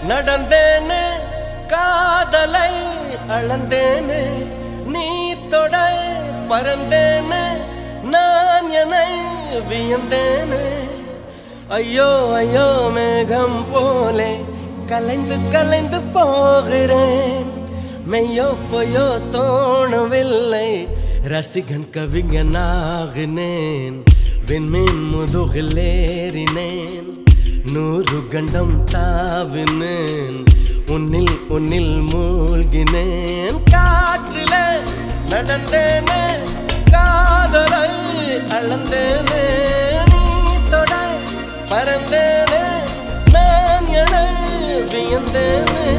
நடந்தேனே காதலை அளந்தேனே நீ தொட பறந்தேனே நான் என்னை வியந்தேனே ஐயோ ஐயோ மேகம் போலே கலைந்து கலைந்து போகிறேன் மெய்யோ பொய்யோ தோணவில்லை ரசிகன் கவிஞனாகினேன் விண்மீன் முதுகில் ஏறினேன் நூறு கண்டம் தாவினேன் உன்னில் உன்னில் மூழ்கினேன் காற்றிலே நடந்தேனே காதலை அளந்தேனே நீ தொட பறந்தேனே நான் என வியந்தேனே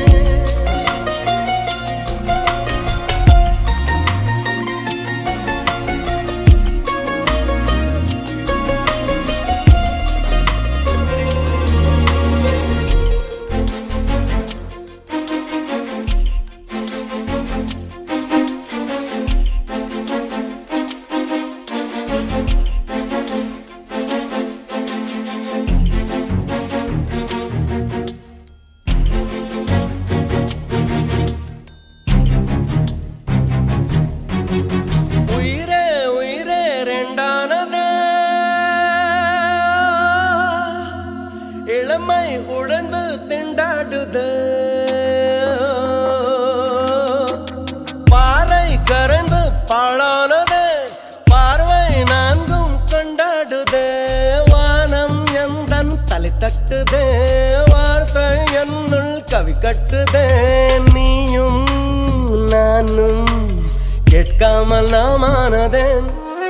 உயிரே உயிரே ரெண்டானது இளமை உழந்து திண்டாடுது பாறை கரைந்து பாழானது பார்வை நான்கும் கொண்டாடுது வானம் எந்தன் தலை தட்டுதே வார்த்தை என்னுள் கவி கட்டுதே நீயும் நானும் கேட்காமல் நாமானதேன்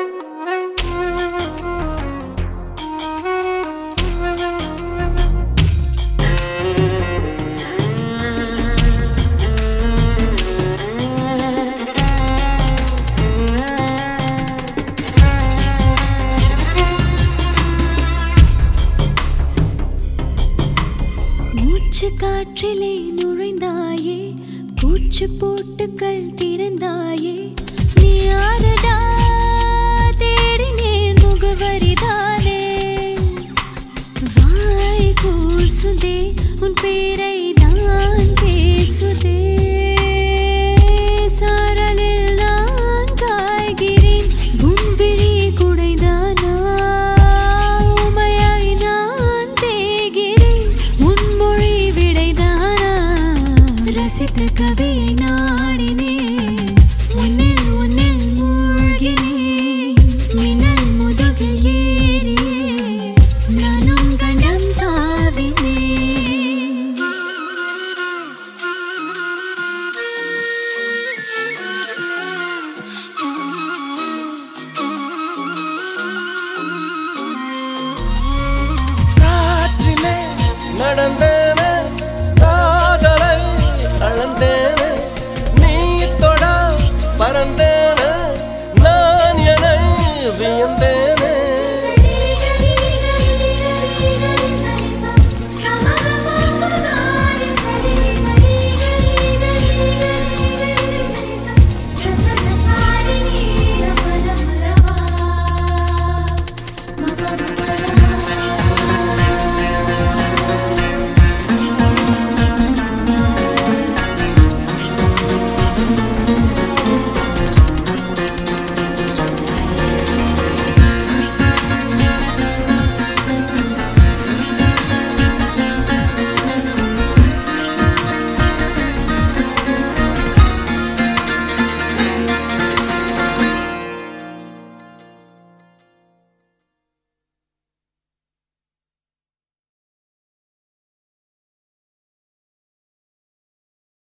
மூச்சு காற்றிலே நுழைந்தாயே பூச்சு போட்டுக்கள் திறந்தாயே நீ யாரடா தேடினேன் முகவரிதானே வாய் கூசுதே உன் பேரை